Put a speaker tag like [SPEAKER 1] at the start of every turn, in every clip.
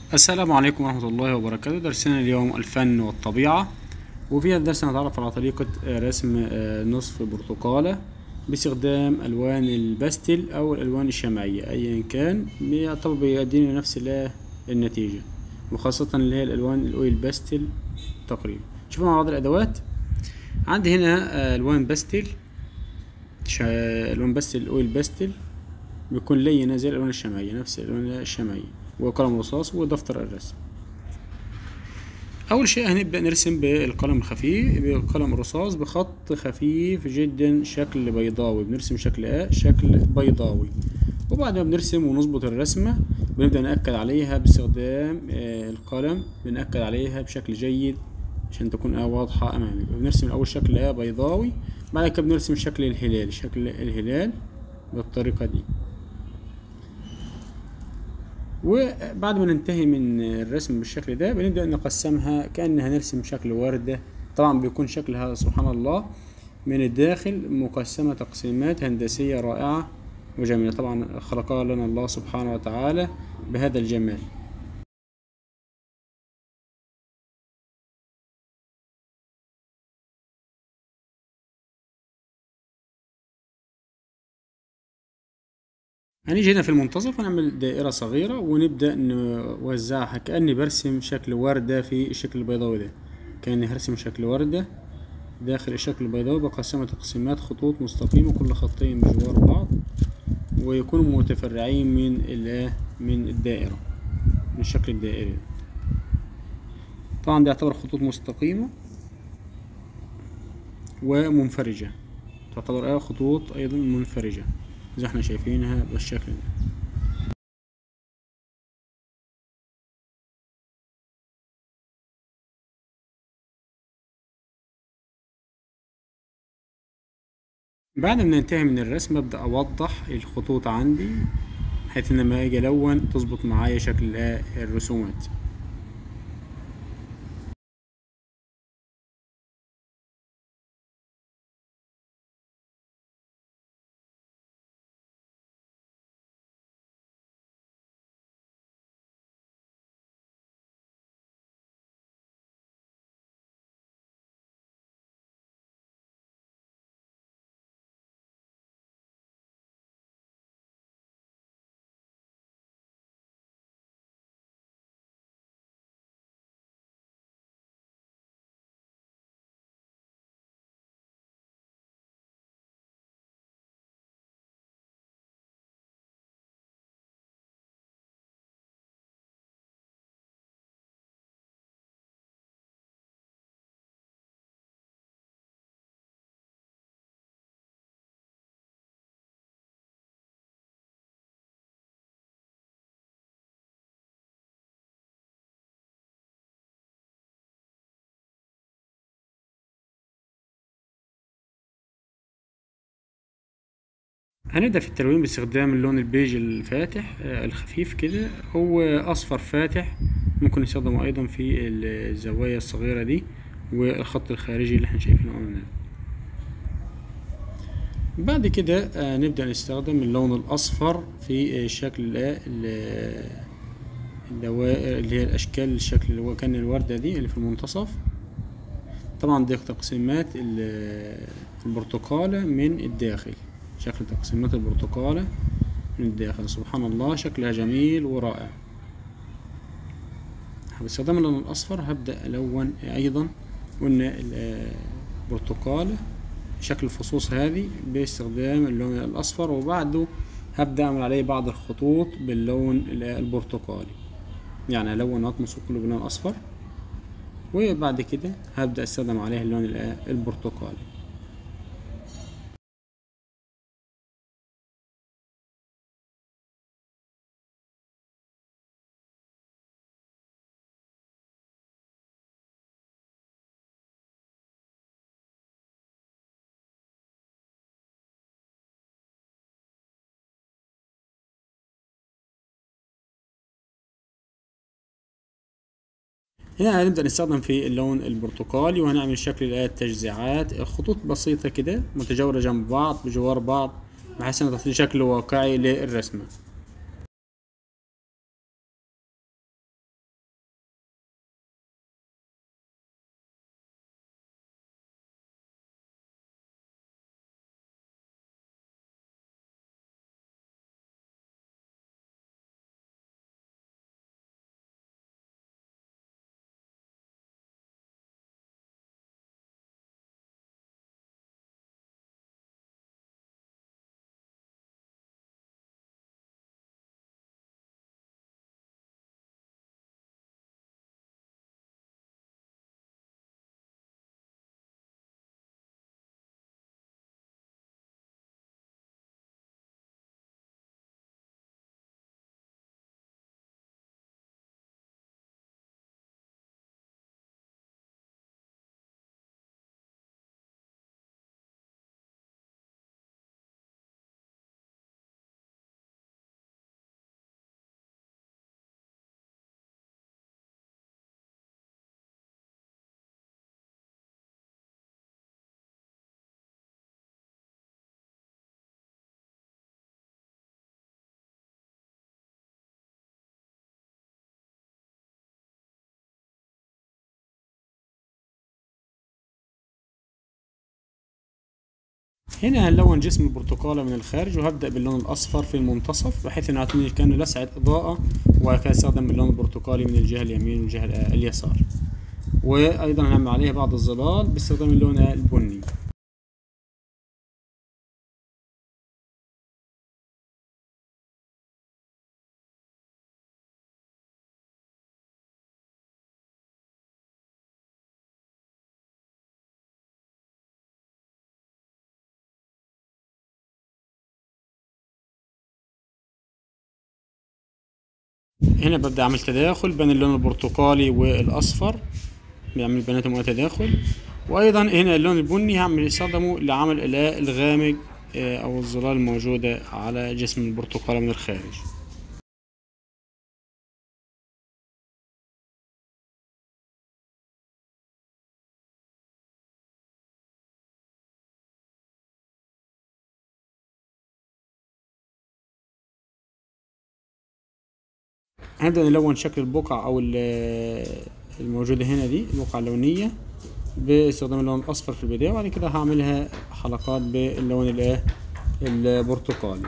[SPEAKER 1] السلام عليكم ورحمة الله وبركاته درسنا اليوم الفن والطبيعة وفي هذا الدرس نتعرف على طريقة آه، رسم آه، نصف برتقالة باستخدام ألوان الباستل أو الألوان الشمعية أيا كان يعتبر بيدينا نفس ال- النتيجة وخاصة اللي هي الألوان الأويل باستل تقريبا شوفوا مع بعض الأدوات عندي هنا آه، ألوان باستل شا- ألوان باستل الأويل باستل بيكون لينة زي الألوان الشمعية نفس الألوان الشمعية وقلم رصاص ودفتر الرسم أول شيء هنبدأ نرسم بالقلم الخفيف بالقلم الرصاص بخط خفيف جدا شكل بيضاوي بنرسم شكل ايه شكل بيضاوي وبعد ما بنرسم ونظبط الرسمة بنبدأ نأكد عليها باستخدام آه، القلم بنأكد عليها بشكل جيد عشان تكون آه واضحة أمامي بنرسم الأول شكل آه بيضاوي بعد كده بنرسم شكل الهلال شكل الهلال بالطريقة دي وبعد ما ننتهي من الرسم بالشكل ده بنبدأ نقسمها كأن هنرسم شكل وردة طبعا بيكون شكلها سبحان الله من الداخل مقسمة تقسيمات هندسية رائعة وجميلة طبعا خلقها لنا الله سبحانه وتعالى بهذا الجمال هنيجي هنا في المنتصف ونعمل دائرة صغيرة ونبدأ نوزعها كأني برسم شكل وردة في الشكل البيضاوي ده كأني هرسم شكل وردة داخل الشكل البيضاوي بقسمها تقسيمات خطوط مستقيمة كل خطين بجوار بعض ويكونوا متفرعين من ال من الدائرة من الشكل الدائري ده. طبعا ده يعتبر خطوط مستقيمة ومنفرجة تعتبر ايه خطوط ايضا منفرجة زي احنا شايفينها بالشكل ده بعد ما ننتهي من الرسم ابدا اوضح الخطوط عندي بحيث ان لما اجي الون تظبط معايا شكل الرسومات هنبدأ في التلوين باستخدام اللون البيج الفاتح آه، الخفيف كده هو أصفر فاتح ممكن نستخدمه أيضا في الزوايا الصغيرة دي والخط الخارجي اللي احنا شايفينه أمامنا ده. بعد كده آه، نبدأ نستخدم اللون الأصفر في آه، شكل آه، ال- الدوائر اللي هي الأشكال الشكل اللي هو كان الوردة دي اللي في المنتصف طبعا دي تقسيمات ال- البرتقالة من الداخل شكل تقسيمات البرتقالة من الداخل سبحان الله شكلها جميل ورائع باستخدام اللون الأصفر هبدأ ألون أيضا قلنا البرتقالة شكل الفصوص هذه باستخدام اللون الأصفر وبعده هبدأ أعمل عليه بعض الخطوط باللون البرتقالي يعني ألون أطمس كله باللون الأصفر وبعد كده هبدأ استخدم عليه اللون البرتقالي هنا هنبدأ نستخدم في اللون البرتقالي وهنعمل شكل الآية التجزيعات خطوط بسيطة كده متجاورة جنب بعض بجوار بعض بحيث انها تعطي شكل واقعي للرسمة هنا هنلون جسم البرتقالة من الخارج وهبدأ باللون الأصفر في المنتصف بحيث إنه يعطيني كأنه لسعة إضاءة وبعد كده أستخدم اللون البرتقالي من الجهة اليمين والجهة اليسار وأيضا هنعمل عليها بعض الظلال باستخدام اللون البني هنا ببدأ أعمل تداخل بين اللون البرتقالي والأصفر بيعمل بيناتهم تداخل وأيضا هنا اللون البني هعمل استخدمه لعمل الإلاء الغامق آه، أو الظلال الموجودة على جسم البرتقالة من الخارج هنبدأ نلون شكل البقع أو ال- الموجودة هنا دي البقعة اللونية باستخدام اللون الأصفر في البداية وبعد كده هعملها حلقات باللون الإيه البرتقالي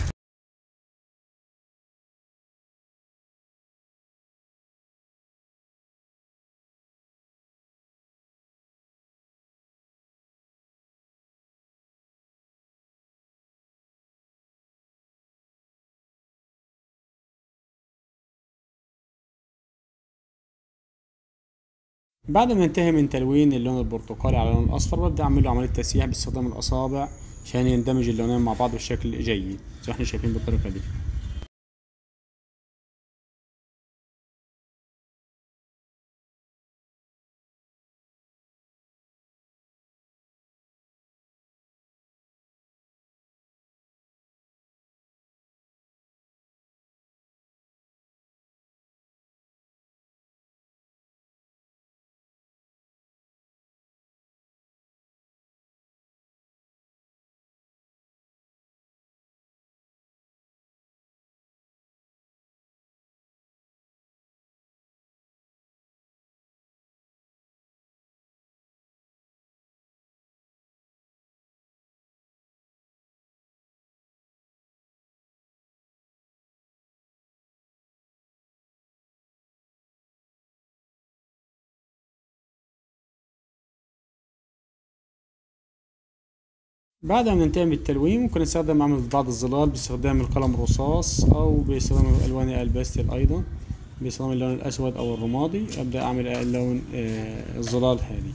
[SPEAKER 1] بعد ما انتهي من تلوين اللون البرتقالي على اللون الأصفر ببدأ أعمل له عملية تسييح باستخدام الأصابع عشان يندمج اللونين مع بعض بشكل جيد زي ما احنا شايفين بالطريقة دي بعد ما ننتهي من التلوين ممكن نستخدم عمل بعض الظلال باستخدام القلم الرصاص أو باستخدام ألوان الباستيل أيضا باستخدام اللون الأسود أو الرمادي أبدأ أعمل اللون آه، الظلال هذه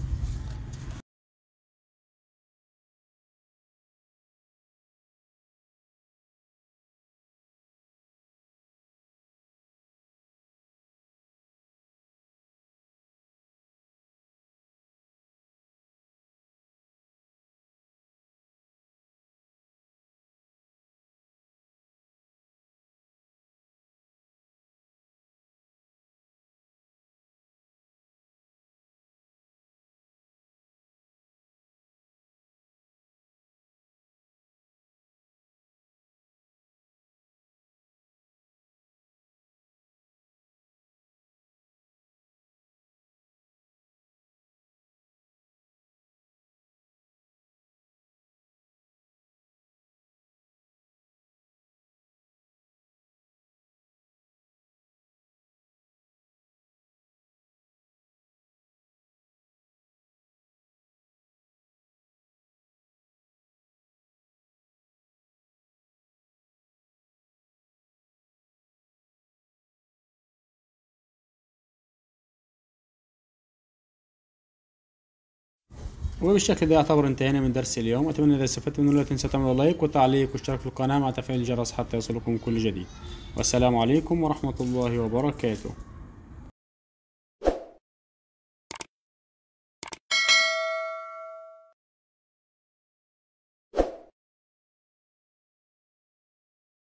[SPEAKER 1] وبالشكل ده يعتبر انتهينا من درس اليوم اتمنى اذا استفدت منه لا تنسى تعمل لايك وتعليق واشتراك في القناة مع تفعيل الجرس حتى يصلكم كل جديد والسلام عليكم ورحمة الله وبركاته